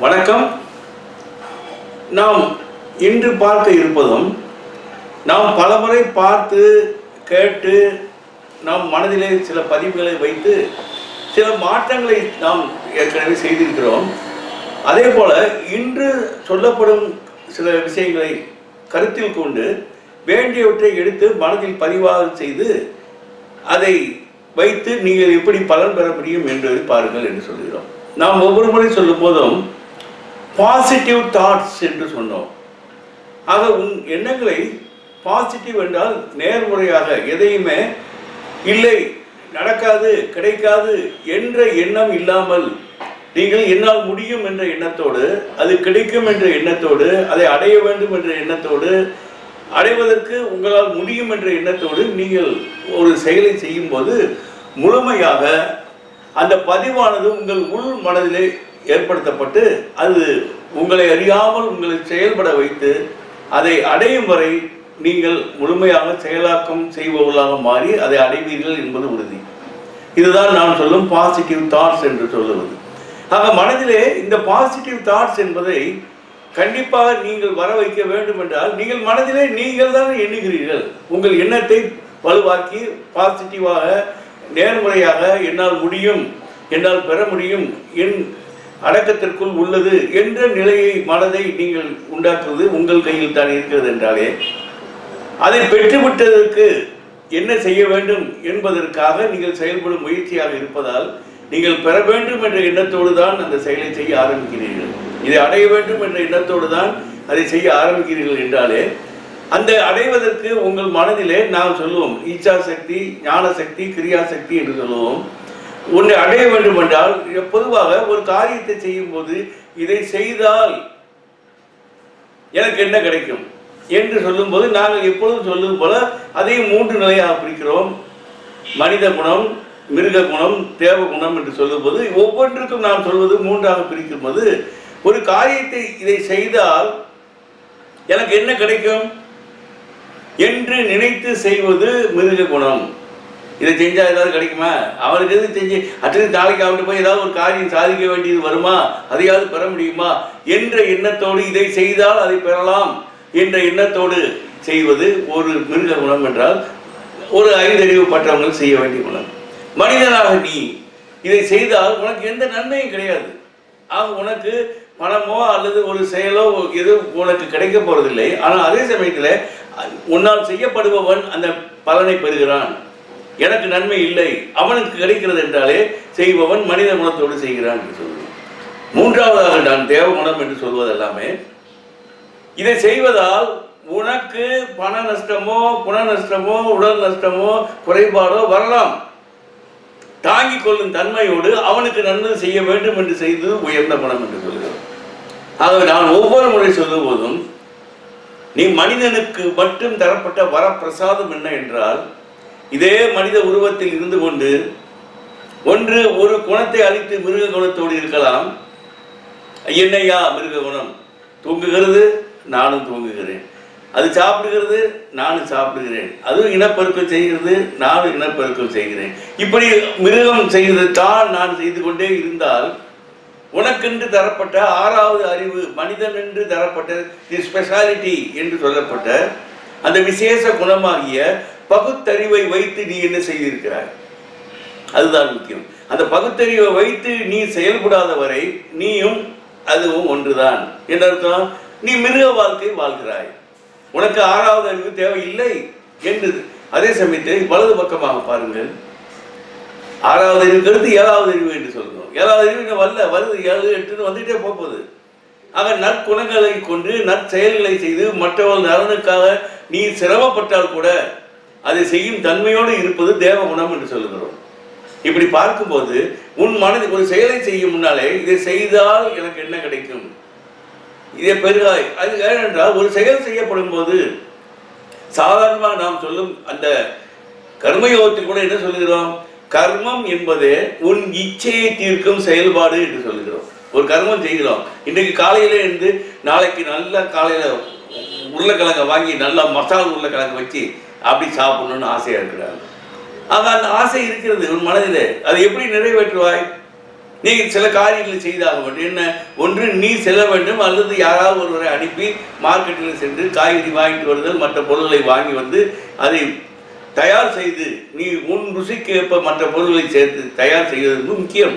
வணக்கம் நாம் இன்று பார்க்க இருப்பதும் நாம் பலமுறை பார்த்து கேட்டு நம் மனதிலே சில பதிவுகளை வைத்து சில மாற்றங்களை நாம் ஏற்கனவே செய்திருக்கிறோம் அதே போல இன்று சொல்லப்படும் சில விஷயங்களை கருத்தில் கொண்டு வேண்டியவற்றை எடுத்து மனதில் பதிவாக செய்து அதை வைத்து நீங்கள் எப்படி பலன் பெற முடியும் என்பதை பாருங்கள் என்று சொல்கிறோம் நாம் ஒவ்வொரு முறை சொல்லும் போதும் பாசிட்டிவ் தாட்ஸ் என்று சொன்னோம் ஆக உன் எண்ணங்களை பாசிட்டிவ் என்றால் நேர்முறையாக எதையுமே இல்லை நடக்காது கிடைக்காது என்ற எண்ணம் இல்லாமல் நீங்கள் என்னால் முடியும் என்ற எண்ணத்தோடு அது கிடைக்கும் என்ற எண்ணத்தோடு அதை அடைய வேண்டும் என்ற எண்ணத்தோடு அடைவதற்கு உங்களால் முடியும் என்ற எண்ணத்தோடு நீங்கள் ஒரு செயலை செய்யும்போது முழுமையாக அந்த பதிவானது உங்கள் உள் மனதிலே ஏற்படுத்தப்பட்டு அது உங்களை அறியாமல் உங்களை செயல்பட வைத்து அதை அடையும் வரை நீங்கள் முழுமையாக செயலாக்கம் செய்பவர்களாக மாறி அதை அடைவீர்கள் என்பது உறுதி இதுதான் நான் சொல்லும் பாசிட்டிவ் தாட்ஸ் என்று சொல்லுவது ஆக மனதிலே இந்த பாசிட்டிவ் தாட்ஸ் என்பதை கண்டிப்பாக நீங்கள் வர வைக்க வேண்டும் என்றால் நீங்கள் மனதிலே நீங்கள் தான் எண்ணுகிறீர்கள் உங்கள் எண்ணத்தை வலுவாக்கி பாசிட்டிவாக நேர்முறையாக என்னால் முடியும் என்னால் பெற முடியும் என் அடக்கத்திற்குள் உள்ளது என்ற நிலையை மனதை நீங்கள் உண்டாக்குவது உங்கள் கையில் தான் இருக்கிறது என்றாலே அதை பெற்றுவிட்டதற்கு என்ன செய்ய வேண்டும் என்பதற்காக நீங்கள் செயல்படும் முயற்சியாக இருப்பதால் நீங்கள் பெற வேண்டும் என்ற எண்ணத்தோடு தான் அந்த செயலை செய்ய ஆரம்பிக்கிறீர்கள் இதை அடைய வேண்டும் என்ற எண்ணத்தோடு தான் அதை செய்ய ஆரம்பிக்கிறீர்கள் என்றாலே அந்த அடைவதற்கு உங்கள் மனதிலே நாம் சொல்லுவோம் ஈச்சா சக்தி ஞான சக்தி கிரியா சக்தி என்று சொல்லுவோம் ஒன்றை அடைய வேண்டும் என்றால் பொதுவாக ஒரு காரியத்தை செய்யும் போது இதை செய்தால் எனக்கு என்ன கிடைக்கும் என்று சொல்லும்போது நாங்கள் எப்பொழுதும் சொல்லும் போல அதையும் மூன்று நிலையாக பிரிக்கிறோம் மனித குணம் மிருக குணம் தேவ குணம் என்று சொல்லும்போது ஒவ்வொன்றுக்கும் நாம் சொல்வது மூன்றாக பிரிக்கும் போது ஒரு காரியத்தை இதை செய்தால் எனக்கு என்ன கிடைக்கும் என்று நினைத்து செய்வது மிருக குணம் இதை செஞ்சா ஏதாவது கிடைக்குமா அவனுக்கு எது செஞ்சு அட்லீஸ்ட் நாளைக்கு அவன்கிட்ட போய் ஏதாவது ஒரு காரியம் சாதிக்க வேண்டியது வருமா அதையாவது பெற முடியுமா என்ற எண்ணத்தோடு இதை செய்தால் அதை பெறலாம் என்ற எண்ணத்தோடு செய்வது ஒரு மிருக குணம் என்றால் ஒரு ஐந்தறிவு பற்றவங்கள் செய்ய வேண்டிய குணம் மனிதனாக நீ இதை செய்தால் உனக்கு எந்த நன்மையும் கிடையாது ஆக உனக்கு பணமோ அல்லது ஒரு செயலோ எது உனக்கு கிடைக்க போறதில்லை ஆனால் அதே சமயத்தில் உன்னால் செய்யப்படுபவன் அந்த பலனை பெறுகிறான் எனக்கு நன்மை இல்லை அவனுக்கு கிடைக்கிறது என்றாலே செய்பவன் மனித குணத்தோடு செய்கிறான் என்று சொல்லுவேன் மூன்றாவதாக நான் தேவ குணம் என்று சொல்வது எல்லாமே இதை செய்வதால் உனக்கு பண நஷ்டமோ குண நஷ்டமோ உடல் நஷ்டமோ குறைபாடோ வரலாம் தாங்கிக் கொள்ளும் தன்மையோடு அவனுக்கு நன்மை செய்ய வேண்டும் என்று செய்து உயர்ந்த குணம் என்று சொல்கிறோம் ஆகவே நான் ஒவ்வொரு முறை சொல்லும் போதும் நீ மனிதனுக்கு மட்டும் தரப்பட்ட வரப்பிரசாதம் என்ன என்றால் இதே மனித உருவத்தில் இருந்து கொண்டு ஒன்று ஒரு குணத்தை அழித்து மிருக குணத்தோடு இருக்கலாம் என்னையா மிருக குணம் தூங்குகிறது நானும் தூங்குகிறேன் அது சாப்பிடுகிறது நானும் சாப்பிடுகிறேன் அதுவும் இனப்பெருக்கம் செய்கிறது நானும் இனப்பெருக்கம் செய்கிறேன் இப்படி மிருகம் செய்வது தான் நான் செய்து கொண்டே இருந்தால் உனக்கென்று தரப்பட்ட ஆறாவது அறிவு மனிதன் என்று தரப்பட்ட தி ஸ்பெஷாலிட்டி என்று சொல்லப்பட்ட அந்த விசேஷ குணமாகிய பகுத்தறிவை வைத்து நீ என்ன செய்திருக்கிறாய் அதுதான் முக்கியம் அந்த பகுத்தறிவை வைத்து நீ செயல்படாத வரை நீயும் அதுவும் ஒன்றுதான் என்ன அர்த்தம் நீ மிருக வாழ்க்கை வாழ்கிறாய் உனக்கு ஆறாவது அறிவு தேவையில்லை என்று அதே சமயத்தில் வலது பக்கமாக பாருங்கள் ஆறாவது அறிவு கருத்து ஏழாவது அறிவு என்று சொல்கிறோம் ஏழாவது அறிவு இங்க வரல வருது ஏழு எட்டுன்னு வந்துட்டே போகுது ஆக நற்குணங்களை கொண்டு நற்செயல்களை செய்து மற்றவர்கள் நலனுக்காக நீ சிரமப்பட்டால் கூட அதை செய்யும் தன்மையோடு இருப்பது தேவ குணம் என்று சொல்லுகிறோம் இப்படி பார்க்கும்போது உன் மனது ஒரு செயலை செய்யும் முன்னாலே இதை செய்தால் எனக்கு என்ன கிடைக்கும் இதை பெருகாய் அது ஏனென்றால் ஒரு செயல் செய்யப்படும் போது சாதாரணமாக நாம் சொல்லும் அந்த கர்மயோகத்தில் கூட என்ன சொல்லுகிறோம் கர்மம் என்பது உன் இச்சையை தீர்க்கும் செயல்பாடு என்று சொல்லுகிறோம் ஒரு கர்மம் செய்கிறோம் இன்றைக்கு காலையில இருந்து நாளைக்கு நல்ல காலையில உருளைக்கிழங்க வாங்கி நல்லா மசால் உருளைக்கிழங்கு வச்சு அப்படி சாப்பிடணும்னு ஆசையா இருக்கிறாங்க ஆக அந்த ஆசை இருக்கிறது உன் மனதிலே அதை எப்படி நிறைவேற்றுவாய் நீ சில காரியங்களை செய்தாக வேண்டும் என்ன ஒன்று நீ செல்ல வேண்டும் அல்லது யாராவது ஒருவரை அனுப்பி மார்க்கெட்டில் சென்று காய்கறி வாங்கிட்டு வருதல் மற்ற பொருட்களை வாங்கி வந்து அதை தயார் செய்து நீ உன் ருசிக்கு ஏற்ப மற்ற பொருட்களை சேர்த்து தயார் செய்வது வந்து முக்கியம்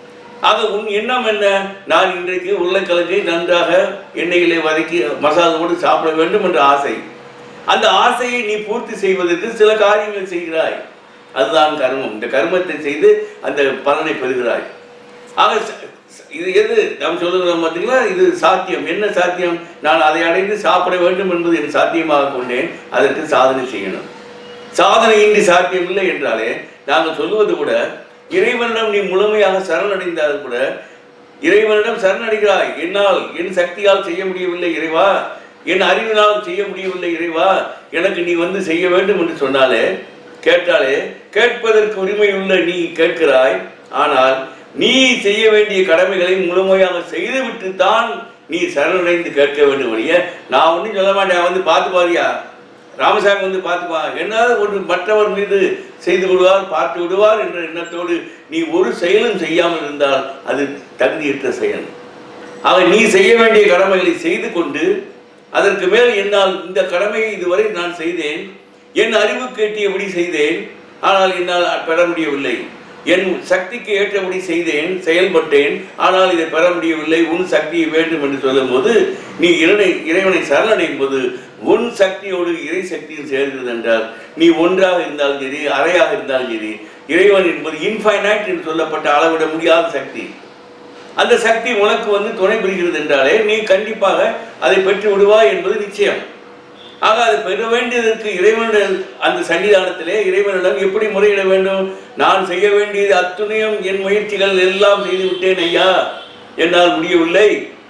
ஆக உன் எண்ணம் என்ன நான் இன்றைக்கு உருளைக்கிழங்கை நன்றாக எண்ணெயிலே வதக்கி மசாலாவோடு சாப்பிட வேண்டும் என்ற ஆசை அந்த ஆசையை நீ பூர்த்தி செய்வதற்கு சில காரியங்கள் செய்கிறாய் அதுதான் கர்மம் இந்த கர்மத்தை செய்து அந்த பலனை பெறுகிறாய் ஆக ச- ச- இது எது நாம் சொல்லுகிறோம் பார்த்தீங்களா இது சாத்தியம் என்ன சாத்தியம் நான் அதை அடைந்து சாப்பிட வேண்டும் என்பது என் சாத்தியமாக கொண்டேன் அதற்கு சாதனை செய்யணும் சாதனையின்றி சாத்தியம் இல்லை என்றாலே நாங்கள் சொல்லுவது கூட இறைவனிடம் நீ முழுமையாக சரணடைந்தால் கூட இறைவனிடம் சரணடைகிறாய் என்னால் என் சக்தியால் செய்ய முடியவில்லை இறைவா என் அறிவினால் செய்ய முடியவில்லை இறைவா எனக்கு நீ வந்து செய்ய வேண்டும் என்று சொன்னாலே கேட்டாலே கேட்பதற்கு உரிமை உள்ள நீ கேட்கிறாய் ஆனால் நீ செய்ய வேண்டிய கடமைகளை முழுமையாக செய்துவிட்டு தான் நீ சரணடைந்து கேட்க வேண்டும் ஒழிய நான் ஒன்றும் சொல்ல மாட்டேன் வந்து பார்த்து பாரியா ராமசாமி வந்து பார்த்துப்பா என்னால் ஒன்று மற்றவர் மீது செய்து விடுவார் பார்த்து விடுவார் என்ற எண்ணத்தோடு நீ ஒரு செயலும் செய்யாமல் இருந்தால் அது தகுதியற்ற செயல் ஆக நீ செய்ய வேண்டிய கடமைகளை செய்து கொண்டு அதற்கு மேல் என்னால் இந்த கடமையை இதுவரை நான் செய்தேன் என் அறிவுக்கு எட்டியபடி செய்தேன் ஆனால் என்னால் பெற முடியவில்லை என் சக்திக்கு ஏற்றபடி செய்தேன் செயல்பட்டேன் ஆனால் இதை பெற முடியவில்லை உன் சக்தியை வேண்டும் என்று சொல்லும்போது நீ இறைவனை இறைவனை சரணடையும் போது உன் சக்தியோடு இறை சக்தியும் சேர்கிறது என்றால் நீ ஒன்றாக இருந்தாலும் சரி அறையாக இருந்தாலும் சரி இறைவன் என்பது இன்ஃபைனைட் என்று சொல்லப்பட்ட அளவிட முடியாத சக்தி அந்த சக்தி உனக்கு வந்து துணை புரிகிறது என்றாலே நீ கண்டிப்பாக அதை பெற்று விடுவாய் என்பது நிச்சயம் ஆக அதை பெற வேண்டியதற்கு இறைவனிடம் அந்த சன்னிதானத்திலே இறைவனிடம் எப்படி முறையிட வேண்டும் நான் செய்ய வேண்டியது அத்துணையும் என் முயற்சிகள் எல்லாம் செய்து விட்டேன் ஐயா என்னால் முடியவில்லை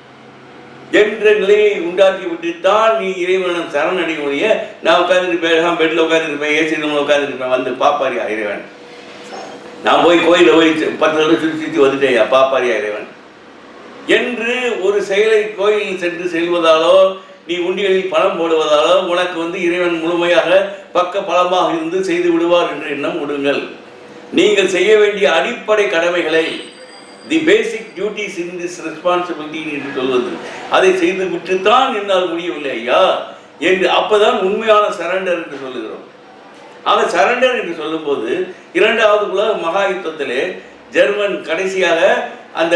என்ற நிலையை உண்டாக்கி விட்டு தான் நீ இறைவனிடம் சரணடைய முடிய நான் உட்காந்துருப்பேன் பெட்டில் உட்காந்துருப்பேன் ஏசி ரூமில் உட்காந்துருப்பேன் வந்து பாப்பாரியா இறைவன் நான் போய் கோயிலில் போய் பத்து தடவை சுற்றி சுற்றி வந்துட்டேயா பாப்பாரியா இறைவன் என்று ஒரு செயலை கோயிலில் சென்று செல்வதாலோ நீ உண்டியலில் பணம் போடுவதாலோ உனக்கு வந்து இறைவன் முழுமையாக பக்க பலமாக இருந்து செய்து விடுவார் என்ற எண்ணம் விடுங்கள் நீங்கள் செய்ய வேண்டிய அடிப்படை கடமைகளை the basic duties in this responsibility என்று சொல்வது அதை செய்து விட்டுத்தான் என்னால் முடியவில்லை ஐயா என்று அப்பதான் உண்மையான சரண்டர் என்று சொல்லுகிறோம் ஆக சரண்டர் என்று சொல்லும்போது இரண்டாவது உலக மகா யுத்தத்திலே ஜெர்மன் கடைசியாக அந்த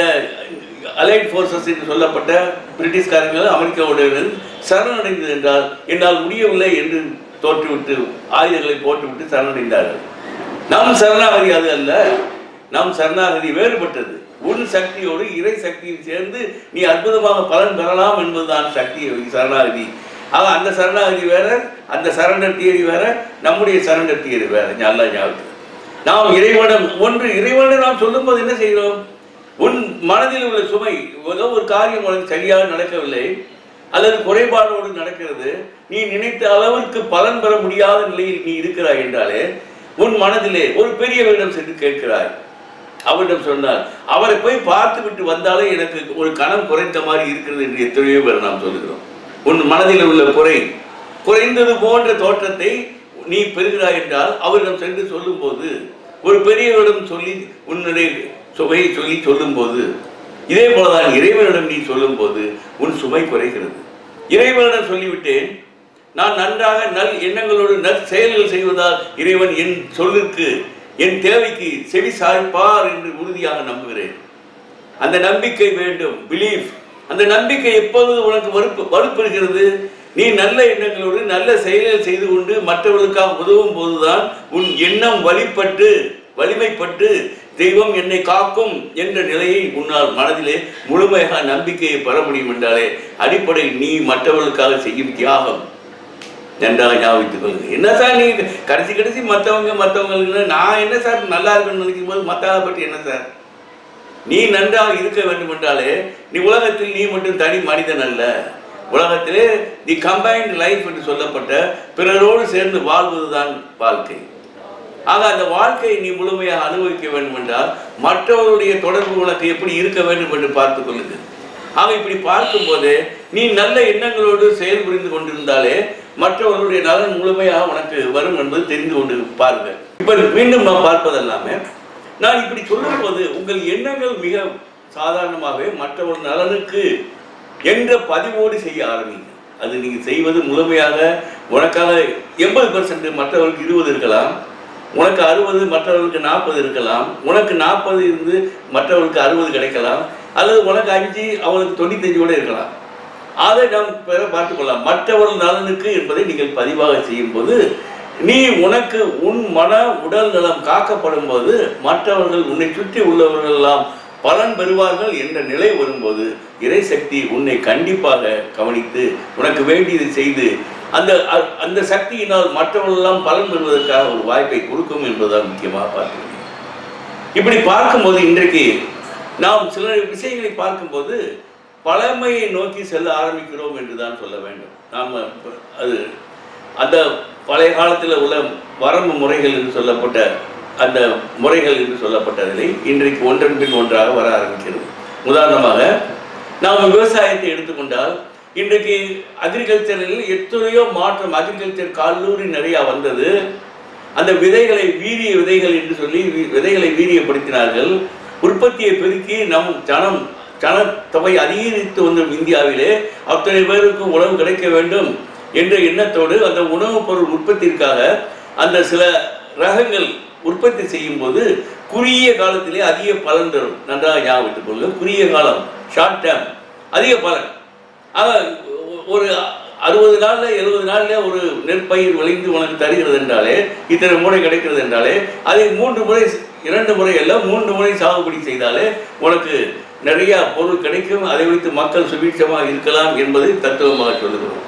அலைட் ஃபோர்ஸஸ் என்று சொல்லப்பட்ட பிரிட்டிஷ்காரர்கள் அமெரிக்காவுடன் சரணடைந்தது என்றால் என்னால் முடியவில்லை என்று தோற்றுவிட்டு ஆயுதங்களை போட்டுவிட்டு சரணடைந்தார்கள் நம் சரணாகதி அது அல்ல நம் சரணாகதி வேறுபட்டது உன் சக்தியோடு இறை சக்தியும் சேர்ந்து நீ அற்புதமாக பலன் பெறலாம் என்பதுதான் சக்தி சரணாகதி ஆக அந்த சரணாகதி வேற அந்த சரண்டர் தியரி வேற நம்முடைய சரண்டர் தியரி வேற நல்லா ஞாபகம் நாம் இறைவனம் ஒன்று இறைவனை நாம் சொல்லும்போது என்ன செய்கிறோம் உன் மனதில் உள்ள சுமை ஏதோ ஒரு காரியம் உனக்கு சரியாக நடக்கவில்லை அல்லது குறைபாடோடு நடக்கிறது நீ நினைத்த அளவிற்கு பலன் பெற முடியாத நிலையில் நீ இருக்கிறாய் என்றாலே உன் மனதிலே ஒரு பெரியவரிடம் சென்று கேட்கிறாய் அவரிடம் சொன்னார் அவரை போய் பார்த்து விட்டு வந்தாலே எனக்கு ஒரு கணம் குறைந்த மாதிரி இருக்கிறது என்று எத்தனையோ பேர் நாம் சொல்லுகிறோம் உன் மனதில் உள்ள குறை குறைந்தது போன்ற தோற்றத்தை நீ பெறுகிறாய் என்றால் அவரிடம் சென்று சொல்லும்போது ஒரு பெரியவரிடம் சொல்லி உன்னுடைய சுமையை சொல்லி சொல்லும்போது இதே போலதான் இறைவனிடம் நீ சொல்லும்போது உன் சுமை குறைகிறது இறைவனிடம் சொல்லிவிட்டேன் நான் நன்றாக நல் எண்ணங்களோடு நல் செயல்கள் செய்வதால் இறைவன் என் சொல்லுக்கு என் தேவைக்கு செவி சாய்ப்பார் என்று உறுதியாக நம்புகிறேன் அந்த நம்பிக்கை வேண்டும் பிலீஃப் அந்த நம்பிக்கை எப்போது உனக்கு வலுப்பு வலுப்பெறுகிறது நீ நல்ல எண்ணங்களோடு நல்ல செயல்கள் செய்து கொண்டு மற்றவர்களுக்காக உதவும் போதுதான் உன் எண்ணம் வழிபட்டு வலிமைப்பட்டு தெய்வம் என்னை காக்கும் என்ற நிலையை உன்னால் மனதிலே முழுமையாக நம்பிக்கையை பெற முடியும் என்றாலே அடிப்படை நீ மற்றவர்களுக்காக செய்யும் தியாகம் நன்றாக ஞாபகத்துக் கொள்ளுங்க என்ன சார் நீ கடைசி கடைசி மற்றவங்க மற்றவங்களுக்கு நான் என்ன சார் நல்லா இருக்குன்னு நினைக்கும் போது மற்றவங்க பற்றி என்ன சார் நீ நன்றாக இருக்க வேண்டும் என்றாலே நீ உலகத்தில் நீ மட்டும் தனி மனிதன் அல்ல உலகத்திலே தி கம்பைன்ட் லைஃப் என்று சொல்லப்பட்ட பிறரோடு சேர்ந்து வாழ்வதுதான் வாழ்க்கை ஆக அந்த வாழ்க்கையை நீ முழுமையாக அனுபவிக்க வேண்டும் என்றால் மற்றவருடைய தொடர்பு உனக்கு எப்படி இருக்க வேண்டும் என்று பார்த்துக் கொள்ளுங்கள் ஆக இப்படி பார்க்கும்போது நீ நல்ல எண்ணங்களோடு செயல்புரிந்து கொண்டிருந்தாலே மற்றவர்களுடைய நலன் முழுமையாக உனக்கு வரும் என்பது தெரிந்து கொண்டு பாருங்கள் இப்ப மீண்டும் நாம் பார்ப்பதெல்லாமே நான் இப்படி சொல்லும்போது உங்கள் எண்ணங்கள் மிக சாதாரணமாகவே மற்றவர் நலனுக்கு என்ற பதிவோடு செய்ய ஆரம்பிங்க அது நீங்க செய்வது முழுமையாக உனக்காக எண்பது பர்சன்ட் மற்றவர்களுக்கு இருபது இருக்கலாம் உனக்கு அறுபது மற்றவர்களுக்கு நாற்பது இருக்கலாம் உனக்கு நாற்பது இருந்து மற்றவர்களுக்கு அறுபது கிடைக்கலாம் அல்லது உனக்கு அஞ்சு அவனுக்கு தொண்ணூத்தஞ்சு கூட இருக்கலாம் அதை நாம் பெற பார்த்துக்கொள்ளலாம் மற்றவர்கள் நலனுக்கு என்பதை நீங்கள் பதிவாக செய்யும்போது நீ உனக்கு உன் மன உடல் நலம் காக்கப்படும் போது மற்றவர்கள் உன்னை சுற்றி உள்ளவர்கள் எல்லாம் பலன் பெறுவார்கள் என்ற நிலை வரும்போது இறைசக்தி உன்னை கண்டிப்பாக கவனித்து உனக்கு வேண்டியதை செய்து அந்த அ- அந்த சக்தியினால் மற்றவர்கள் எல்லாம் பலன் பெறுவதற்காக ஒரு வாய்ப்பை கொடுக்கும் என்பதுதான் முக்கியமாக பார்க்கிறேன் இப்படி பார்க்கும்போது இன்றைக்கு நாம் சில விஷயங்களை பார்க்கும்போது பழமையை நோக்கி செல்ல ஆரம்பிக்கிறோம் என்று தான் சொல்ல வேண்டும் நாம் அது அந்த பழைய காலத்தில் உள்ள வரம்பு முறைகள் என்று சொல்லப்பட்ட அந்த முறைகள் என்று சொல்லப்பட்டதில் இன்றைக்கு ஒன்றன் பின் ஒன்றாக வர ஆரம்பிக்கிறது உதாரணமாக நாம் விவசாயத்தை எடுத்துக்கொண்டால் இன்றைக்கு அக்ரிகல்ச்சரில் எத்தனையோ மாற்றம் அக்ரிகல்ச்சர் கல்லூரி நிறையா வந்தது அந்த விதைகளை வீரிய விதைகள் என்று சொல்லி வி- விதைகளை வீரியப்படுத்தினார்கள் உற்பத்தியை பெருக்கி நம் ஜனம் ஜனத்தொகை அதிகரித்து வந்த இந்தியாவிலே அத்தனை பேருக்கு உணவு கிடைக்க வேண்டும் என்ற எண்ணத்தோடு அந்த உணவுப் பொருள் உற்பத்திற்காக அந்த சில ரகங்கள் உற்பத்தி செய்யும் போது குறுகிய காலத்திலே அதிக பலன் தரும் நன்றாக ஞாபகம் வைத்துக் கொள்ளுங்க குறுகிய காலம் ஷார்ட் டேர்ம் அதிக பலன் ஆக ஒரு அறுபது நாள்ல எழுபது நாள்ல ஒரு நெற்பயிர் விளைந்து உனக்கு தருகிறது என்றாலே இத்தனை மூடை கிடைக்கிறது என்றாலே அதை மூன்று முறை இரண்டு முறை அல்ல மூன்று முறை சாகுபடி செய்தாலே உனக்கு நிறைய பொருள் கிடைக்கும் அதை வைத்து மக்கள் சுபீட்சமாக இருக்கலாம் என்பதை தத்துவமாக சொல்லுகிறோம்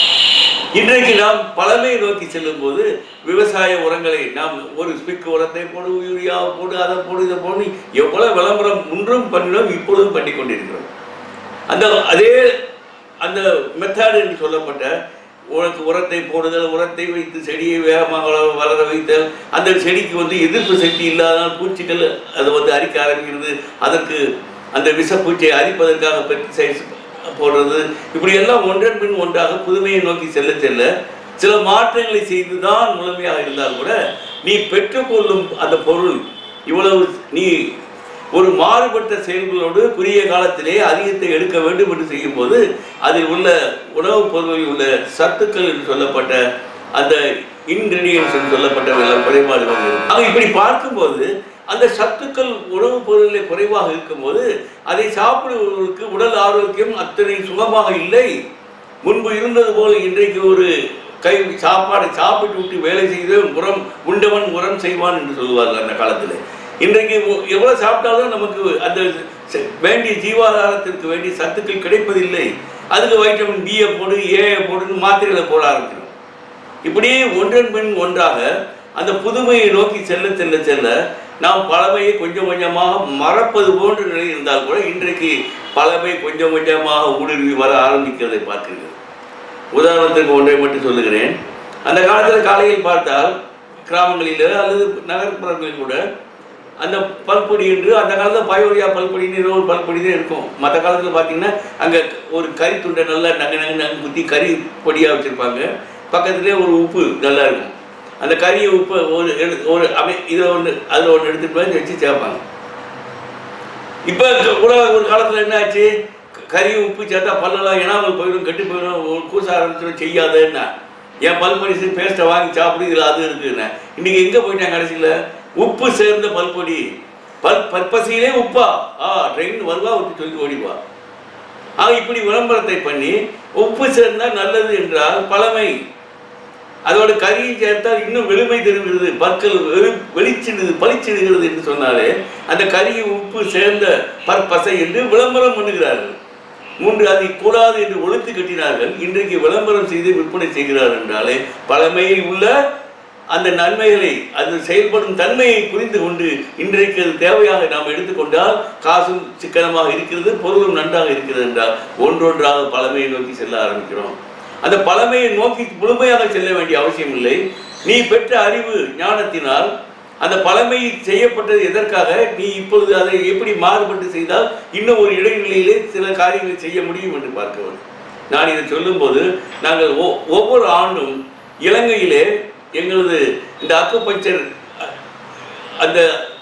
இன்றைக்கு நாம் பழமையை நோக்கி செல்லும் போது விவசாய உரங்களை நாம் ஒரு ஸ்பிக் உரத்தை போடு யூரியா போடு அதை போடு இதை போடு எவ்வளவு விளம்பரம் முன்றும் பண்ணினோம் இப்பொழுதும் பண்ணி கொண்டிருக்கிறோம் அந்த அதே அந்த மெத்தட் என்று சொல்லப்பட்ட உனக்கு உரத்தை போடுதல் உரத்தை வைத்து செடியை வேகமாக வளர வளர வைத்தல் அந்த செடிக்கு வந்து எதிர்ப்பு சக்தி இல்லாதனால் பூச்சிகள் அதை வந்து அரிக்க ஆரம்பிக்கிறது அதற்கு அந்த விஷப்பூச்சியை அரிப்பதற்காக பெஸ்டிசைட்ஸ் போடுறது இப்படி எல்லாம் ஒன்றன் பின் ஒன்றாக புதுமையை நோக்கி செல்ல செல்ல சில மாற்றங்களை செய்துதான் முழுமையாக இருந்தால் கூட நீ பெற்றுக்கொள்ளும் அந்த பொருள் இவ்வளவு நீ ஒரு மாறுபட்ட செயல்களோடு குறுகிய காலத்திலே அதிகத்தை எடுக்க வேண்டும் என்று செய்யும்போது அதில் உள்ள உணவுப் பொருளில் உள்ள சத்துக்கள் என்று சொல்லப்பட்ட அந்த இன்கிரீடியன்ஸ் என்று சொல்லப்பட்ட எல்லாம் குறைபாடுகள் இருக்கும். ஆக இப்படி பார்க்கும்போது அந்த சத்துக்கள் உணவுப் பொருளில் குறைவாக இருக்கும்போது அதை சாப்பிடுவதற்கு உடல் ஆரோக்கியம் அத்தனை சுகமாக இல்லை முன்பு இருந்தது போல் இன்றைக்கு ஒரு கை சாப்பாடை சாப்பிட்டு விட்டு வேலை செய்து உரம் உண்டவன் உரம் செய்வான் என்று சொல்லுவார்கள் அந்த காலத்தில் இன்றைக்கு ஒ- எவ்வளவு சாப்பிட்டாலும் நமக்கு அந்த ச- வேண்டிய ஜீவாதாரத்திற்கு வேண்டிய சத்துக்கள் கிடைப்பதில்லை அதுக்கு வைட்டமின் பியை போடு ஏயை போடுன்னு மாத்திரைகளை போட ஆரம்பிக்கிறோம் இப்படியே ஒன்றன் பின் ஒன்றாக அந்த புதுமையை நோக்கி செல்ல செல்ல செல்ல நாம் பழமையை கொஞ்சம் கொஞ்சமாக மறப்பது போன்ற நிலை இருந்தால் கூட இன்றைக்கு பழமை கொஞ்சம் கொஞ்சமாக ஊடுருவி வர ஆரம்பிக்கிறதை பார்க்கிறீர்கள் உதாரணத்துக்கு ஒன்றை மட்டும் சொல்லுகிறேன் அந்த காலத்தில் காலையில் பார்த்தால் கிராமங்களில் அல்லது நகர்ப்புறங்களில் கூட அந்த பல்பொடி என்று அந்த காலத்தில் பயோரியா பல்பொடின்னு ஏதோ ஒரு பல்பொடி தான் இருக்கும் மற்ற காலத்தில் பார்த்தீங்கன்னா அங்கே ஒரு கறி துண்டை நல்லா நங்கு நங்கு நங்கு குத்தி கறி பொடியாக வச்சுருப்பாங்க பக்கத்துலேயே ஒரு உப்பு நல்லா இருக்கும் அந்த கறியை உப்பு ஒரு எடு ஒரு அமை இதை ஒன்று அதில் ஒன்று எடுத்துகிட்டு போய் வச்சு சேர்ப்பாங்க இப்போ கூட ஒரு காலத்தில் என்ன ஆச்சு கறி உப்பு சேர்த்தா பல்லெல்லாம் எனாமல் போயிடும் கெட்டு போயிடும் ஒரு கூச ஆரம்பிச்சிடும் செய்யாதேன்னா என் பல் மனுஷன் பேஸ்ட்டை வாங்கி சாப்பிடு இதில் அது இருக்குன்னு இன்னைக்கு எங்கே போயிட்டேன் கடைசியில் உப்பு சேர்ந்த பல்பொடி பல் பற்பசையிலே உப்பா ஆ ட்ரெயின் வருவா விட்டு சொல்லி ஓடிவா ஆக இப்படி விளம்பரத்தை பண்ணி உப்பு சேர்ந்தால் நல்லது என்றால் பழமை அதோட கறியை சேர்த்தால் இன்னும் வெளுமை தெரிகிறது பற்கள் வெளி வெளிச்சிடுது பளிச்சிடுகிறது என்று சொன்னாலே அந்த கறியை உப்பு சேர்ந்த பற்பசை என்று விளம்பரம் பண்ணுகிறார்கள் மூன்று அதை கூடாது என்று ஒழித்து கட்டினார்கள் இன்றைக்கு விளம்பரம் செய்து விற்பனை செய்கிறார்கள் என்றாலே பழமையில் உள்ள அந்த நன்மைகளை அது செயல்படும் தன்மையை புரிந்து கொண்டு இன்றைக்கு அது தேவையாக நாம் எடுத்துக்கொண்டால் காசும் சிக்கனமாக இருக்கிறது பொருளும் நன்றாக இருக்கிறது என்றால் ஒன்றொன்றாக பழமையை நோக்கி செல்ல ஆரம்பிக்கிறோம் அந்த பழமையை நோக்கி முழுமையாக செல்ல வேண்டிய அவசியம் இல்லை நீ பெற்ற அறிவு ஞானத்தினால் அந்த பழமை செய்யப்பட்டது எதற்காக நீ இப்பொழுது அதை எப்படி மாறுபட்டு செய்தால் இன்னும் ஒரு இடைநிலையிலே சில காரியங்களை செய்ய முடியும் என்று பார்க்கிறோம் நான் இதை சொல்லும்போது நாங்கள் ஒ- ஒவ்வொரு ஆண்டும் இலங்கையிலே எங்களது இந்த அக்குபஞ்சர் அந்த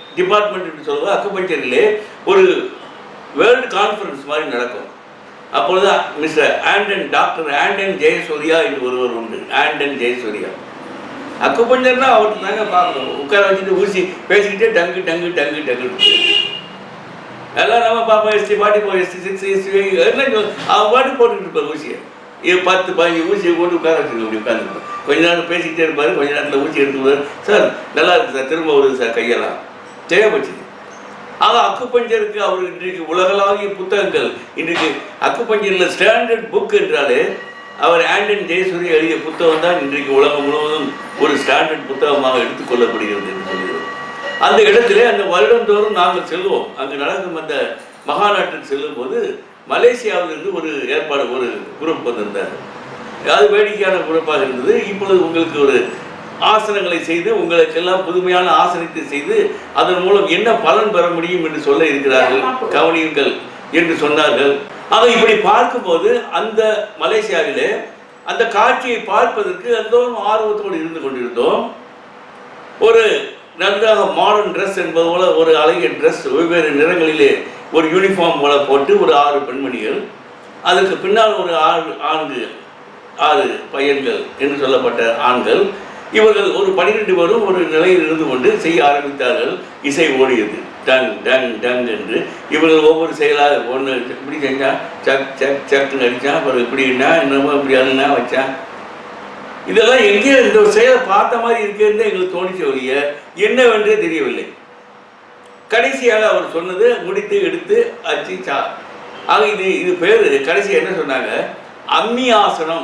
டிபார்ட்மெண்ட் என்று சொல்லுவோம் அக்குபஞ்சரிலே ஒரு வேர்ல்டு கான்ஃபரன்ஸ் மாதிரி நடக்கும் அப்பொழுது mister Anton doctor Anton Jayasuriya என்று ஒருவர் உண்டு ஆண்டன் ஜெயசூர்யா அக்குபஞ்சர்னா அவர்கிட்ட தாங்க பார்க்கணும் உட்கார வச்சுட்டு ஊசி பேசிக்கிட்டே டங்கு டங்கு டங்கு டங்கு எல்லாம் நம்ம பாப்பா ST forty four ST six ST எல்லாம் சொல்~ அவன் பாட்டு போட்டுக்கிட்டு இருப்பார் ஊசியை இது பத்து பதினஞ்சு ஊசியை போட்டு உட்கார வச்சுருக்க அப்படி உட்காந்துருப்பார் கொஞ்ச நேரம் பேசிக்கிட்டே இருப்பார் கொஞ்ச நேரத்தில் ஊசி எடுத்துக்குவார் சார் நல்லா இருக்கு சார் திரும்ப வருது சார் கையெல்லாம் தேவைப்பட்டுது ஆக அக்குப்பஞ்சருக்கு அவர் இன்றைக்கு உலகளாவிய புத்தகங்கள் இன்றைக்கு அக்குப்பஞ்சரில் ஸ்டாண்டர்ட் புக் என்றாலே அவர் ஆண்டன் ஜெயசூரி எழுதிய புத்தகம் தான் இன்றைக்கு உலகம் முழுவதும் ஒரு ஸ்டாண்டர்ட் புத்தகமாக எடுத்துக்கொள்ளப்படுகிறது என்று சொல்கிறது அந்த இடத்திலே அந்த வருடந்தோறும் நாங்கள் செல்வோம் அங்கு நடக்கும் அந்த மகாநாட்டுக்கு செல்லும் போது மலேசியாவிலிருந்து ஒரு ஏற்பாடு ஒரு குரூப் வந்திருந்தார் அது வேடிக்கையான குரூப்பாக இருந்தது இப்பொழுது உங்களுக்கு ஒரு ஆசனங்களை செய்து உங்களுக்கெல்லாம் புதுமையான ஆசனத்தை செய்து அதன் மூலம் என்ன பலன் பெற முடியும் என்று சொல்ல இருக்கிறார்கள் கவனியுங்கள் என்று சொன்னார்கள் ஆக இப்படி பார்க்கும்போது அந்த மலேசியாவிலே அந்த காட்சியை பார்ப்பதற்கு எல்லோரும் ஆர்வத்தோடு இருந்து கொண்டிருந்தோம் ஒரு நன்றாக மாடர்ன் ட்ரெஸ் என்பது போல ஒரு அழகிய ட்ரெஸ் வெவ்வேறு நிறங்களிலே ஒரு யூனிஃபார்ம் போல போட்டு ஒரு ஆறு பெண்மணிகள் அதுக்கு பின்னால் ஒரு ஆறு ஆண்டு ஆறு பையன்கள் என்று சொல்லப்பட்ட ஆண்கள் இவர்கள் ஒரு பன்னிரெண்டு பேரும் ஒரு நிலையில் இருந்து கொண்டு செய்ய ஆரம்பித்தார்கள் இசை ஓடியது டங் டங் டங் என்று இவர்கள் ஒவ்வொரு செயலாக ஒன்று இப்படி செஞ்சான் சக் சக் சக்குன்னு அடித்தான் அப்புறம் இப்படின்னா என்னமோ இப்படி அதுனா வச்சான் இதெல்லாம் எங்கே இந்த ஒரு செயலை பார்த்த மாதிரி இருக்குன்னு எங்களுக்கு தோணிச்ச ஒழிய என்னவென்றே தெரியவில்லை கடைசியாக அவர் சொன்னது முடித்து எடுத்து அச்சு சா ஆக இது இது பேர் கடைசி என்ன சொன்னாங்க அம்மி ஆசனம்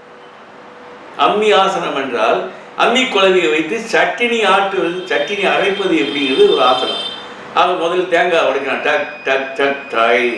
அம்மி ஆசனம் என்றால் அம்மி குழவியை வைத்து சட்டினி ஆட்டுவது சட்டினி அரைப்பது எப்படிங்கிறது ஒரு ஆசனம் ஆக முதல்ல தேங்காய் உடைக்கிறான் டக் டக் டக் டாய்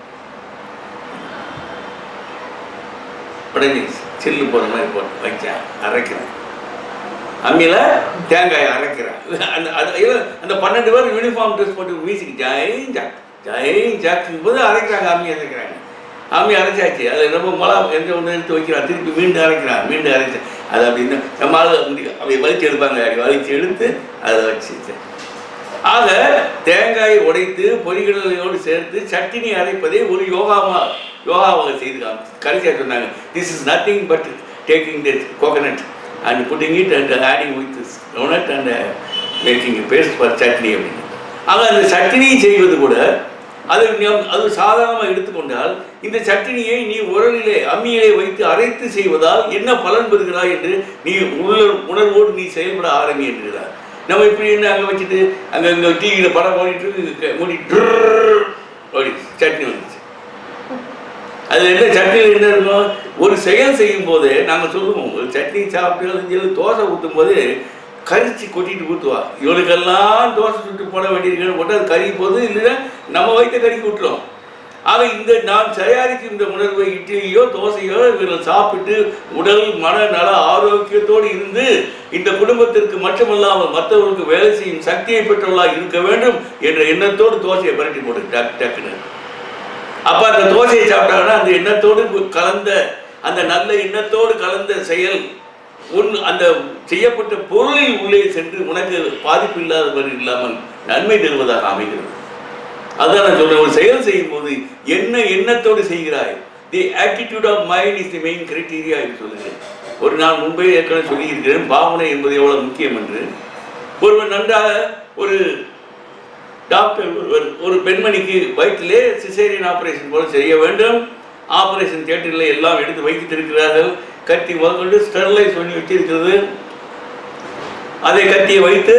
உடனே சில்லு போகிற மாதிரி போட்டு வைச்சேன் அரைக்கிறேன் அம்மியில் தேங்காயை அரைக்கிறேன் அந்த அது இல்ல, அந்த பன்னெண்டு பேர் யூனிஃபார்ம் ட்ரெஸ் போட்டு மியூசிக் ஜெய் ஜாக் ஜெய் ஜாக்குங்கும் போது அரைக்கிறாங்க அம்மி அரைக்கிறாங்க அம்மி அரைச்சாச்சு அது ரொம்ப மொளா எந்த ஒன்று எடுத்து வைக்கிறான் திருப்பி மீண்டும் அரைக்கிறான் மீண்டும் அரைச்சு அது அப்படின்னு நம்ம ஆளு அப்படி அப்படி வலிச்சு எடுப்பாங்க அப்படி வலிச்சு எடுத்து அதை வச்சு ஆக தேங்காயை உடைத்து பொறிகடலையோடு சேர்த்து சட்டினி அரைப்பதை ஒரு யோகாமா யோகாவாக செய்து காமிச்சு கடைசியாக சொன்னாங்க this is nothing but taking the coconut and putting it and adding with donut and making paste for chutney அப்படின்னு ஆக அந்த சட்னி செய்வது கூட அது நாம் அது சாதாரணமாக எடுத்துக்கொண்டால் இந்த சட்டினியை நீ உரலிலே அம்மியிலே வைத்து அரைத்து செய்வதால் என்ன பலன் பெறுகிறாய் என்று நீ உள்ள உணர்வோடு நீ செயல்பட ஆரம்பி என்கிறார் நம்ம இப்படி என்ன அங்கே வச்சுட்டு அங்கே அங்கே டிவியில் படம் ஓடிட்டு இருக்கு, மூடி ட்ரர் ஓடி சட்னி வந்துச்சு அது என்ன சட்னியில் என்ன இருக்கும் ஒரு செயல் செய்யும் போது நாங்கள் சொல்லுவோம் ஒரு சட்னி சாப்பிட்டு சொல்லி தோசை ஊற்றும் போது கரிச்சு கொட்டிட்டு ஊற்றுவா இவளுக்கெல்லாம் தோசை சுட்டு போட வேண்டியிருக்கணும் போட்டு அது கறி போது இல்லைன்னா நம்ம வைத்த கறிக்கு விட்டுரும் ஆக இந்த நாம் தயாரிக்கும் இந்த உணர்வை இட்லியோ தோசையோ இவர்கள் சாப்பிட்டு உடல் மன நல ஆரோக்கியத்தோடு இருந்து இந்த குடும்பத்திற்கு மட்டுமல்லாமல் மற்றவர்களுக்கு வேலை செய்யும் சக்தியை பெற்றவர்களாக இருக்க வேண்டும் என்ற எண்ணத்தோடு தோசையை பரட்டி போட்டு டக் டக்குன்னு அப்ப அந்த தோசையை சாப்பிட்டாங்கன்னா அந்த எண்ணத்தோடு கலந்த அந்த நல்ல எண்ணத்தோடு கலந்த செயல் உன் அந்த செய்யப்பட்ட பொருளில் உள்ளே சென்று உனக்கு பாதிப்பு இல்லாதவர் இல்லாமல் நன்மை தருவதாக அமைகிறது அதான் நான் சொல்றேன் ஒரு செயல் செய்யும் போது என்ன எண்ணத்தோடு செய்கிறாய் the attitude of mind is the main criteria என்று சொல்லுகிறேன் ஒரு நாள் முன்பே ஏற்கனவே சொல்லியிருக்கிறேன் பாவனை என்பது எவ்வளவு முக்கியம் என்று ஒருவர் நன்றாக ஒரு டாக்டர் ஒருவர் ஒரு பெண்மணிக்கு வயிற்றிலே சிசேரியன் ஆபரேஷன் போல செய்ய வேண்டும் ஆபரேஷன் தியேட்டரில் எல்லாம் எடுத்து வைத்திருக்கிறார்கள் கத்தி முதற்கொண்டு ஸ்டெர்லைஸ் பண்ணி வச்சிருக்கிறது அதை கத்தியை வைத்து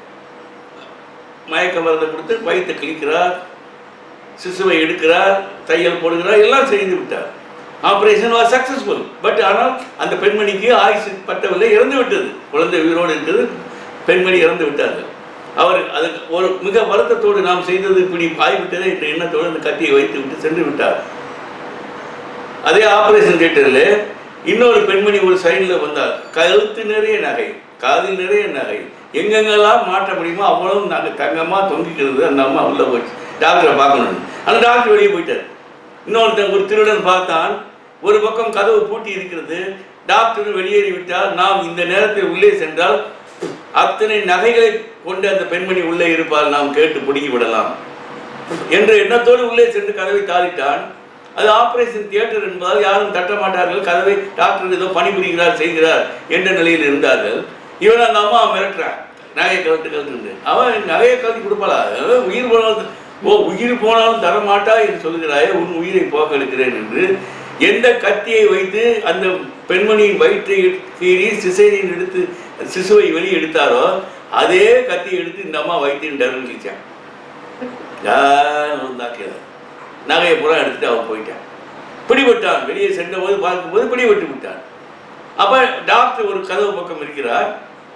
மயக்க மருந்தை கொடுத்து வயிற்றை கிழிக்கிறார் சிசுவை எடுக்கிறார் தையல் போடுகிறார் எல்லாம் செய்து விட்டார் ஆபரேஷன் வாஸ் சக்சஸ்ஃபுல் பட் ஆனால் அந்த பெண்மணிக்கு ஆயுசு பட்டவில்லை இறந்து விட்டது குழந்தை உயிரோடு இருக்கிறது பெண்மணி இறந்து விட்டார்கள் அவர் அது ஒரு மிக வருத்தத்தோடு நாம் செய்தது இப்படி ஆகிவிட்டதே என்ற எண்ணத்தோடு அந்த கத்தியை வைத்து விட்டு சென்று விட்டார் அதே ஆபரேஷன் தியேட்டரில் இன்னொரு பெண்மணி ஒரு சைடில் வந்தார் கழுத்து நிறைய நகை காதில் நிறைய நகை எங்கெங்கெல்லாம் மாற்ற முடியுமோ அவ்வளவு நாங்கள் தங்கமாக தொங்கிக்கிறது அந்த அம்மா உள்ள போச்சு டாக்டரை பார்க்கணும் அந்த டாக்டர் வெளியே போயிட்டார் இன்னொருத்தன் ஒரு திருடன் பார்த்தான் ஒரு பக்கம் கதவு பூட்டி இருக்கிறது டாக்டர் வெளியேறி விட்டால் நாம் இந்த நேரத்தில் உள்ளே சென்றால் அத்தனை நகைகளை கொண்டு அந்த பெண்மணி உள்ளே இருப்பால் நாம் கேட்டு பிடுங்கி விடலாம் என்ற எண்ணத்தோடு உள்ளே சென்று கதவை தாளிட்டான் அது ஆபரேஷன் தியேட்டர் என்பதால் யாரும் தட்ட மாட்டார்கள் கதவை டாக்டர் ஏதோ பணிபுரிகிறார் செய்கிறார் என்ற நிலையில் இருந்தார்கள் இவன் அந்த அம்மா மிரட்டுறான் நகையை கழட்டு கழட்டு அவன் நகையை கழட்டி கொடுப்பாளா அதாவது உயிர் போனாலும் ஓ உயிர் போனாலும் தர மாட்டா என்று சொல்கிறாயே உன் உயிரை போக்க எடுக்கிறேன் என்று எந்த கத்தியை வைத்து அந்த பெண்மணியின் வயிற்றை கீறி சிசேரியன் எடுத்து சிசுவை வெளியே எடுத்தாரோ அதே கத்தியை எடுத்து இந்த அம்மா வயிற்றின் டர்னு கிழிச்சான் யாரும் தாக்கல நகையை பூரா எடுத்துட்டு அவன் போயிட்டான் பிடிபட்டான் வெளியே சென்றபோது பார்க்கும்போது பிடிபட்டு விட்டான் அப்ப டாக்டர் ஒரு கதவு பக்கம் இருக்கிறார்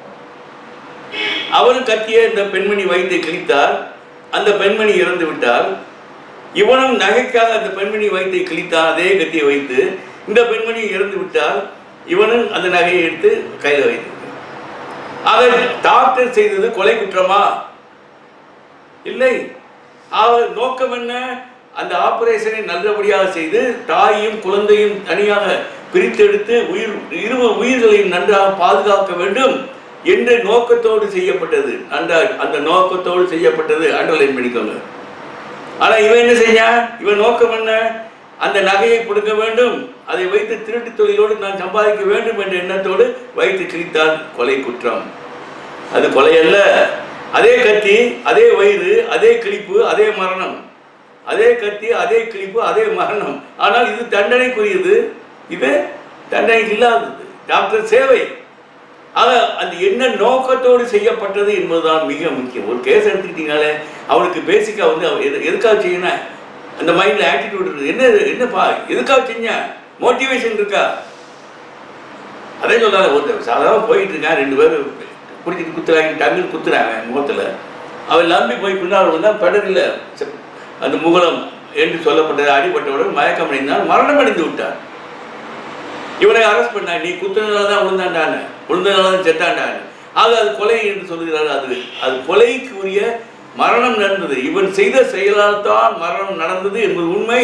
அவரும் கத்திய இந்த பெண்மணி வயிற்றை கிழித்தார் அந்த பெண்மணி இறந்து விட்டார் இவனும் நகைக்காக அந்த பெண்மணி வயிற்றை கிழித்தான் அதே கத்தியை வைத்து இந்த பெண்மணி இறந்து விட்டால் இவனும் அந்த நகையை எடுத்து கையில் வைத்திருக்கிறான் ஆக டாக்டர் செய்தது கொலை குற்றமா இல்லை அவர் நோக்கம் என்ன அந்த ஆபரேஷனை நல்லபடியாக செய்து தாயையும் குழந்தையும் தனியாக பிரித்தெடுத்து உயிர் இரு உயிர்களையும் நன்றாக பாதுகாக்க வேண்டும் என்ற நோக்கத்தோடு செய்யப்பட்டது அந்த அந்த நோக்கத்தோடு செய்யப்பட்டது அண்டர்லைன் பண்ணிக்கோங்க ஆனா இவன் என்ன செஞ்சான் இவன் நோக்கம் என்ன அந்த நகையை கொடுக்க வேண்டும் அதை வைத்து திருட்டு தொழிலோடு நான் சம்பாதிக்க வேண்டும் என்ற எண்ணத்தோடு வைத்து கிழித்தால் கொலை குற்றம் அது கொலை அல்ல அதே கத்தி அதே வயிறு அதே கிழிப்பு அதே மரணம் அதே கத்தி அதே கிழிப்பு அதே மரணம் ஆனால் இது தண்டனைக்குரியது இது தண்டனை இல்லாதது டாக்டர் சேவை ஆக அந்த என்ன நோக்கத்தோடு செய்யப்பட்டது என்பதுதான் மிக முக்கியம் ஒரு கேஸ் எடுத்துக்கிட்டீங்களே அவனுக்கு பேசிக்காக வந்து அவன் எது எதுக்காக செய்யணும் அந்த மைண்டில் ஆட்டிடியூட் இருக்குது என்ன என்னப்பா எதுக்காக செஞ்ச மோட்டிவேஷன் இருக்கா அதே சொல்லாத ஒருத்தர் சாதாரண போயிட்டு இருக்கான் ரெண்டு பேரும் குடிச்சிட்டு குத்துறாங்க டங்குன்னு குத்துறாங்க முகத்தில் அவன் நம்பி போய் பின்னால் வந்தால் பெடரில் அந்த முகலம் என்று சொல்லப்பட்டது அடிபட்டவுடன் மயக்கம் அடைந்தான் மரணம் அடைந்து விட்டான் இவனை அரெஸ்ட் பண்ணா நீ குத்துனதால தான் விழுந்தாண்டான்னு விழுந்ததால தான் செத்தாண்டான்னு ஆக அது கொலை என்று சொல்கிறார் அது அது கொலைக்கு உரிய மரணம் நடந்தது இவன் செய்த செயலால் தான் மரணம் நடந்தது என்பது உண்மை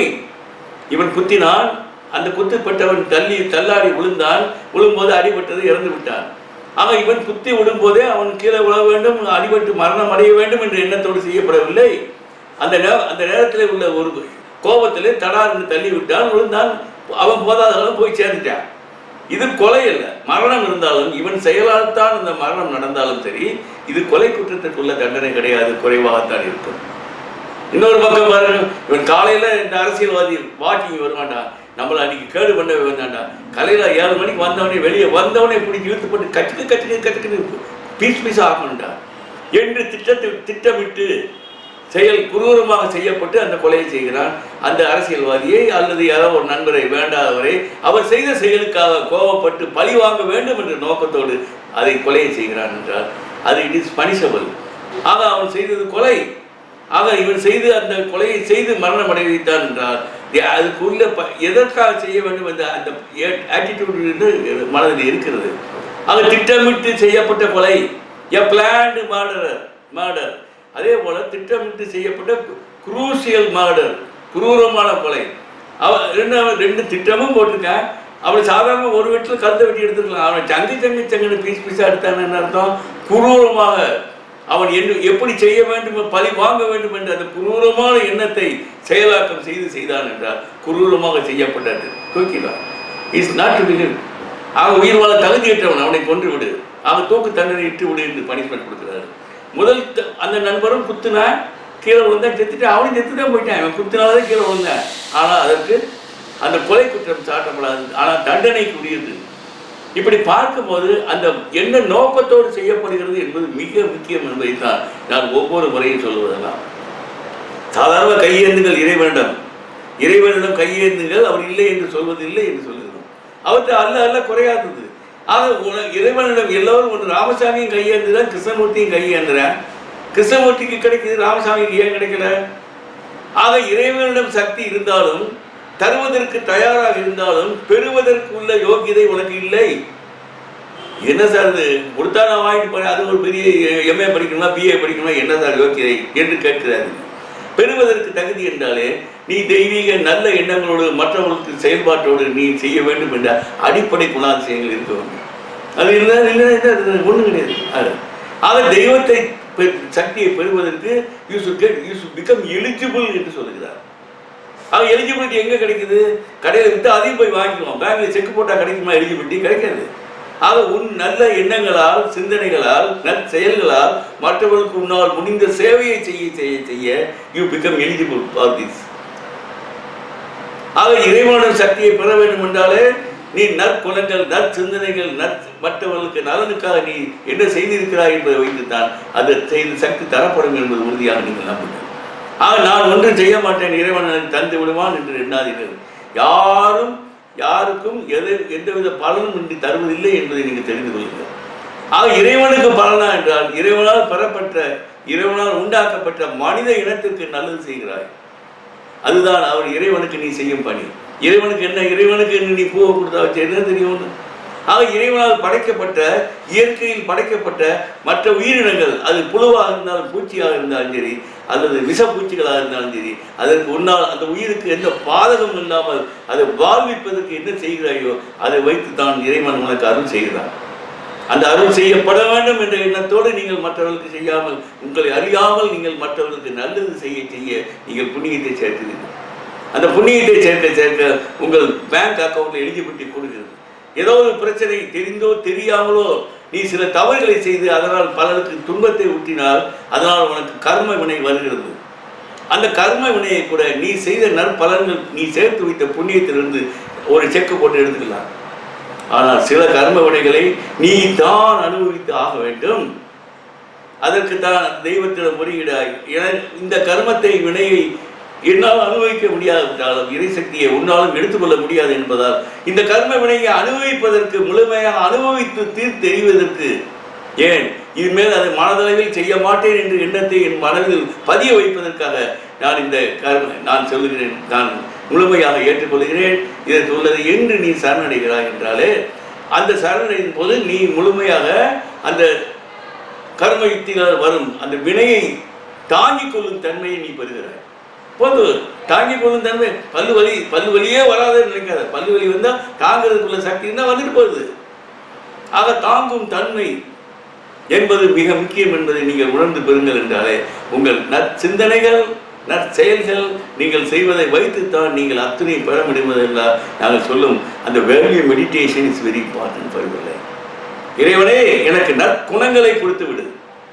இவன் குத்தினான் அந்த குத்துப்பட்டவன் தள்ளி தள்ளாடி விழுந்தான் விழும்போது அடிபட்டது இறந்து விட்டான் ஆக இவன் குத்தி விழும்போதே அவன் கீழே விழ வேண்டும் அடிபட்டு மரணம் அடைய வேண்டும் என்ற எண்ணத்தோடு செய்யப்படவில்லை அந்த நே அந்த நேரத்தில் உள்ள ஒரு கோபத்திலே தடார்னு தள்ளி விட்டான் விழுந்தான் அவன் போதாத அளவு போய் சேர்ந்துட்டான் இது கொலை அல்ல மரணம் இருந்தாலும் இவன் செயலால் தான் அந்த மரணம் நடந்தாலும் சரி இது கொலை குற்றத்திற்குள்ள தண்டனை கிடையாது குறைவாகத்தான் இருக்கும் இன்னொரு பக்கம் பாருங்க இவன் காலையில இந்த அரசியல்வாதி வாக்கிங் வருவான்டா நம்மள அன்னைக்கு கேடு பண்ண வேண்டாம்டா காலையில ஏழு மணிக்கு வந்தவனே வெளியே வந்தவனே பிடிச்சி இழுத்து போட்டு கட்டுக்கு கட்டுக்கு கட்டுக்கு பீஸ் பீஸ் ஆகணும்டா என்று திட்டத்தை திட்டமிட்டு செயல் குரூரமாக செய்யப்பட்டு அந்த கொலையை செய்கிறான் அந்த அரசியல்வாதியை அல்லது யாரோ ஒரு நண்பரை வேண்டாதவரை அவர் செய்த செயலுக்காக கோபப்பட்டு பழி வாங்க வேண்டும் என்ற நோக்கத்தோடு அதை கொலையை செய்கிறான் என்றால் அது இட் இஸ் பனிஷபிள் ஆக அவன் செய்தது கொலை ஆக இவன் செய்து அந்த கொலையை செய்து மரணம் அடைய வைத்தான் என்றால் எ- அதுக்குள்ள ப எதற்காக செய்ய வேண்டும் என்ற அந்த ஆட்டிடியூட் மனதில் இருக்கிறது ஆக திட்டமிட்டு செய்யப்பட்ட கொலை எ பிளான்டு மர்டர் மர்டர் அதே போல திட்டமிட்டு செய்யப்பட்ட குரூசியல் மர்டர் குரூரமான கொலை அவ ரெண்டு அவன் ரெண்டு திட்டமும் போட்டிருக்கான் அவன் சாதாரண ஒரு வீட்டில் கருத்தை வெட்டி எடுத்துக்கலாம் அவன் சங்கு சங்கு சங்குன்னு பீஸ் பீஸாக எடுத்தான்னு அர்த்தம் குரூரமாக அவன் என்ன எப்படி செய்ய வேண்டும் பழி வாங்க வேண்டும் என்ற அந்த குரூரமான எண்ணத்தை செயலாக்கம் செய்து செய்தான் என்றால் குரூரமாக செய்யப்பட்டது தூக்கினார் இஸ் நாட் டு பிலிவ் ஆக உயிர் வாழ தகுதியற்றவன் அவனை கொன்று விடு ஆக தூக்கு தண்டனை இட்டு விடு என்று பனிஷ்மெண்ட் கொடுக்கிறாரு முதல் த- அந்த நண்பரும் குத்துனா கீழே விழுந்தா செத்துட்டு அவனும் செத்து தான் போயிட்டான் அவன் குத்தினால்தான் கீழே விழுந்தான் ஆனால் அதற்கு அந்த கொலை குற்றம் சாட்டப்படாது ஆனால் தண்டனைக்குரியது இப்படி பார்க்கும்போது அந்த என்ன நோக்கத்தோடு செய்யப்படுகிறது என்பது மிக முக்கியம் என்பதை தான் நான் ஒவ்வொரு முறையும் சொல்வதெல்லாம் சாதாரண கையேந்துங்கள் இறைவனிடம் இறைவனிடம் கையேந்துங்கள் அவர் இல்லை என்று சொல்வது இல்லை என்று சொல்லுகிறோம் அவற்றை அல்ல அல்ல குறையாதது ஆக உன- இறைவனிடம் எல்லோரும் ஒன்று ராமசாமியும் கையேந்துதான் கிருஷ்ணமூர்த்தியும் கையேந்துறேன் கிருஷ்ணமூர்த்திக்கு கிடைக்குது ராமசாமிக்கு ஏன் கிடைக்கல ஆக இறைவனிடம் சக்தி இருந்தாலும் தருவதற்கு தயாராக இருந்தாலும் பெறுவதற்கு உள்ள யோகியதை உனக்கு இல்லை என்ன சார் இது கொடுத்தா நான் வாங்கிட்டு போறேன் அது ஒரு பெரிய எம்ஏ படிக்கணுமா பிஏ படிக்கணுமா என்ன சார் யோக்கியதை என்று கேட்கிறாரு பெறுவதற்கு தகுதி என்றாலே நீ தெய்வீக நல்ல எண்ணங்களோடு மற்றவர்களுக்கு செயல்பாட்டோடு நீ செய்ய வேண்டும் என்ற அடிப்படை குணாதிசயங்கள் இருக்க வேண்டும் அது இல்லை இல்லை இல்லை அது ஒன்றும் கிடையாது அது ஆக தெய்வத்தை பெ- சக்தியை பெறுவதற்கு you should get you should become eligible என்று சொல்லுகிறார் ஆக எலிஜிபிலிட்டி எங்க கிடைக்குது கடையில் விட்டு அதையும் போய் வாங்கிக்குவோம் பேங்க்ல செக் போட்டா கிடைக்குமா எலிஜிபிலிட்டி கிடைக்காது ஆக உன் நல்ல எண்ணங்களால் சிந்தனைகளால் நல் செயல்களால் மற்றவர்களுக்கு உன்னால் முடிந்த சேவையை செய்ய செய்ய செய்ய you become eligible for this ஆக இறைவனோட சக்தியை பெற வேண்டும் என்றாலே நீ நற்குணங்கள் நற்சிந்தனைகள் நற் மற்றவர்களுக்கு நலனுக்காக நீ என்ன செய்திருக்கிறாய் என்பதை வைத்துத்தான் அது செய்த சக்தி தரப்படும் என்பது உறுதியாக நீங்கள் நம்புங்கள் ஆக நான் ஒன்றும் செய்ய மாட்டேன் இறைவன் எனக்கு தந்து விடுவான் என்று எண்ணாதீர்கள் யாரும் யாருக்கும் எதை எந்தவித பலனும் இன்றி தருவதில்லை என்பதை நீங்கள் தெரிந்து கொள்ளுங்கள் ஆக இறைவனுக்கு பலனா என்றால் இறைவனால் பெறப்பட்ட இறைவனால் உண்டாக்கப்பட்ட மனித இனத்திற்கு நல்லது செய்கிறாய் அதுதான் அவர் இறைவனுக்கு நீ செய்யும் பணி இறைவனுக்கு என்ன இறைவனுக்கு என்ன நீ பூவை கொடுத்தா வச்சு என்ன தெரியும் ஒண்ணு? ஆக இறைவனால் படைக்கப்பட்ட இயற்கையில் படைக்கப்பட்ட மற்ற உயிரினங்கள் அது புழுவாக இருந்தாலும் பூச்சியாக இருந்தாலும் சரி அல்லது விஷப்பூச்சிகளாக இருந்தாலும் சரி அதற்கு உன்னால் அந்த உயிருக்கு எந்த பாதகம் இல்லாமல் அதை வாழ்விப்பதற்கு என்ன செய்கிறாயோ அதை வைத்து தான் இறைவன் உனக்கு அருள் செய்கிறான் அந்த அருள் செய்யப்பட வேண்டும் என்ற எண்ணத்தோடு நீங்கள் மற்றவர்களுக்கு செய்யாமல் உங்களை அறியாமல் நீங்கள் மற்றவர்களுக்கு நல்லது செய்ய செய்ய நீங்கள் புண்ணியத்தை சேர்க்கிறீர்கள் அந்த புண்ணியத்தை சேர்க்க சேர்க்க உங்கள் பேங்க் அக்கவுண்ட்ல எலிஜிபிலிட்டி கொடுக்கிறது ஏதோ ஒரு பிரச்சனை தெரிந்தோ தெரியாமலோ நீ சில தவறுகளை செய்து அதனால் பலருக்கு துன்பத்தை ஊட்டினால் அதனால் உனக்கு கர்ம வினை வருகிறது அந்த கர்ம வினையை கூட நீ செய்த நற்பலன்கள் நீ சேர்த்து வைத்த புண்ணியத்திலிருந்து ஒரு செக்கு போட்டு எடுத்துக்கலாம் ஆனால் சில கர்ம வினைகளை நீ தான் அனுபவித்து ஆக வேண்டும் அதற்கு தான் தெய்வத்திடம் முறையிடாய் என இந்த கர்மத்தை வினையை என்னால் அனுபவிக்க முடியாவிட்டாலும் இறைசக்தியை உன்னாலும் எடுத்துக்கொள்ள முடியாது என்பதால் இந்த கர்ம வினையை அனுபவிப்பதற்கு முழுமையாக அனுபவித்து தீர்த்தெறிவதற்கு ஏன் இனிமேல் அதை மனதளவில் செய்ய மாட்டேன் என்ற எண்ணத்தை என் மனதில் பதிய வைப்பதற்காக நான் இந்த கர்ம நான் சொல்லுகிறேன் நான் முழுமையாக ஏற்றுக்கொள்கிறேன் இதை சொல்வது என்று நீ சரணடைகிறாய் என்றாலே அந்த சரணடையின் போது நீ முழுமையாக அந்த கர்ம யுக்திகளால் வரும் அந்த வினையை தாங்கிக் கொள்ளும் தன்மையை நீ பெறுகிறாய் போது தாங்கிக் கொள்ளும் தன்மை பல்லு வலி பல்லு வலியே வராதுன்னு நினைக்காத பல்லு வலி வந்தா தாங்கிறதுக்குள்ள சக்தி இருந்தா வந்துட்டு போகுது ஆக தாங்கும் தன்மை என்பது மிக முக்கியம் என்பதை நீங்கள் உணர்ந்து பெறுங்கள் என்றாலே உங்கள் நற்சிந்தனைகள் நற்செயல்கள் நீங்கள் செய்வதை வைத்துத்தான் நீங்கள் அத்தனை பெற முடிவது என்றால் நாங்கள் சொல்லும் அந்த value meditation is very important for இறைவனே எனக்கு நற்குணங்களை கொடுத்து விடு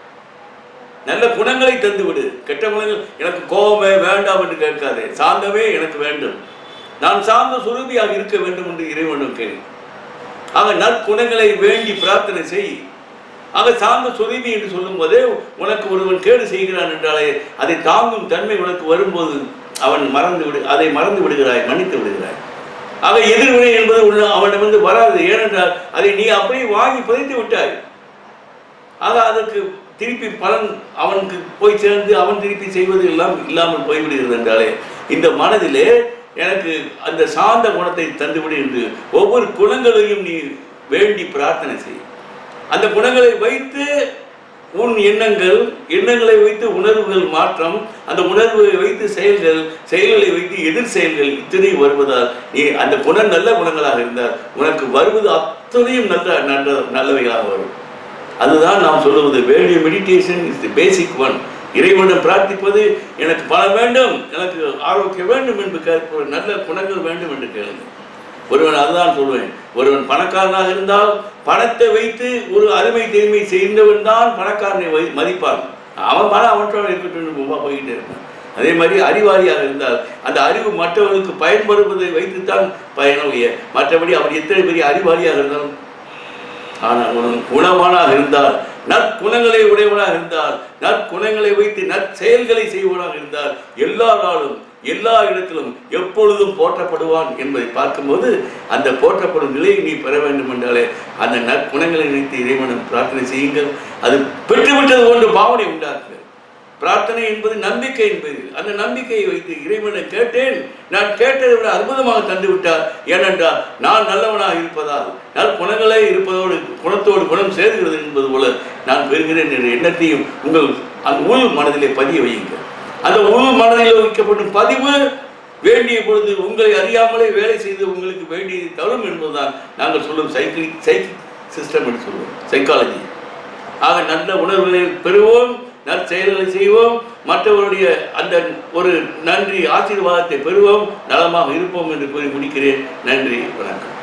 நல்ல குணங்களை தந்து விடு கெட்ட குணங்கள் எனக்கு கோபமே வேண்டாம் என்று கேட்காதே சாந்தமே எனக்கு வேண்டும் நான் சார்ந்த சுரூபியாக இருக்க வேண்டும் என்று இறைவனும் கேள்வி ஆக நற்குணங்களை வேண்டி பிரார்த்தனை செய் ஆக சார்ந்த சுரூபி என்று சொல்லும் போதே உனக்கு ஒருவன் கேடு செய்கிறான் என்றாலே அதை தாங்கும் தன்மை உனக்கு வரும்போது அவன் மறந்து விடு அதை மறந்து விடுகிறாய் மன்னித்து விடுகிறாய் ஆக எதிர்வினை என்பது உன்ன- அவனிடமிருந்து வராது ஏனென்றால் அதை நீ அப்படியே வாங்கி புதைத்து விட்டாய் ஆக அதற்கு திருப்பி பலன் அவனுக்கு போய் சேர்ந்து அவன் திருப்பி செய்வது எல்லாம் இல்லாமல் போய்விடுகிறது என்றாலே இந்த மனதிலே எனக்கு அந்த சாந்த குணத்தை தந்துவிடு என்று ஒவ்வொரு குணங்களையும் நீ வேண்டி பிரார்த்தனை செய் அந்த குணங்களை வைத்து உன் எண்ணங்கள் எண்ணங்களை வைத்து உணர்வுகள் மாற்றம் அந்த உணர்வுகளை வைத்து செயல்கள் செயல்களை வைத்து எதிர் செயல்கள் இத்தனை வருவதால் நீ அந்த குணம் நல்ல குணங்களாக இருந்தால் உனக்கு வருவது அத்தனையும் நல்ல நல்ல நல்லவைகளாக வரும் அதுதான் நாம் சொல்லுவது value meditation is the basic one இறைவனிடம் பிரார்த்திப்பது எனக்கு பணம் வேண்டும் எனக்கு ஆரோக்கியம் வேண்டும் என்று கேட்பது நல்ல குணங்கள் வேண்டும் என்று கேளுங்கள் ஒருவன் அதுதான் சொல்வேன் ஒருவன் பணக்காரனாக இருந்தால் பணத்தை வைத்து ஒரு அருமை தீமை செய்தவன் தான் பணக்காரனை வை மதிப்பான் அவன் பணம் அவற்றோட இருக்கட்டும் ரொம்ப போய்கிட்டே இருப்பான் அதே மாதிரி அறிவாளியாக இருந்தால் அந்த அறிவு மற்றவர்களுக்கு பயன்படுவதை வைத்துத்தான் பயனுடைய மற்றபடி அவன் எத்தனை பெரிய அறிவாளியாக இருந்தாலும் ஆனால் உனக்கு குணவானாக இருந்தால் நற்குணங்களை உடையவனாக இருந்தால் நற்குணங்களை வைத்து நற்செயல்களை செய்வனாக இருந்தால் எல்லா நாளும் எல்லா இடத்திலும் எப்பொழுதும் போற்றப்படுவான் என்பதை பார்க்கும்போது அந்த போற்றப்படும் நிலையை நீ பெற வேண்டும் என்றாலே அந்த நற்குணங்களை நினைத்து இறைவனும் பிரார்த்தனை செய்யுங்கள் அது பெற்றுவிட்டது போன்று பாவனை உண்டாக்குங்கள் பிரார்த்தனை என்பது நம்பிக்கை என்பது அந்த நம்பிக்கையை வைத்து இறைவனை கேட்டேன் நான் கேட்டதை விட அற்புதமாக தந்து விட்டார் ஏனென்றால் நான் நல்லவனாக இருப்பதால் நல் குணங்களே இருப்பதோடு குணத்தோடு குணம் சேர்கிறது என்பது போல நான் பெறுகிறேன் என்ற எண்ணத்தையும் உங்கள் அந்த உள் மனதிலே பதிய வையுங்கள் அந்த உள் மனதில் வைக்கப்படும் பதிவு வேண்டிய பொழுது உங்களை அறியாமலே வேலை செய்து உங்களுக்கு வேண்டியதை தரும் என்பதுதான் நாங்கள் சொல்லும் சைக்கிளிக் சைக்கிக் சிஸ்டம் என்று சொல்லுவோம் சைக்காலஜி ஆக நல்ல உணர்வுகளை பெறுவோம் நற்செயல்களை செய்வோம் மற்றவருடைய அந்த ஒரு நன்றி ஆசீர்வாதத்தை பெறுவோம் நலமாக இருப்போம் என்று கூறி முடிக்கிறேன் நன்றி வணக்கம்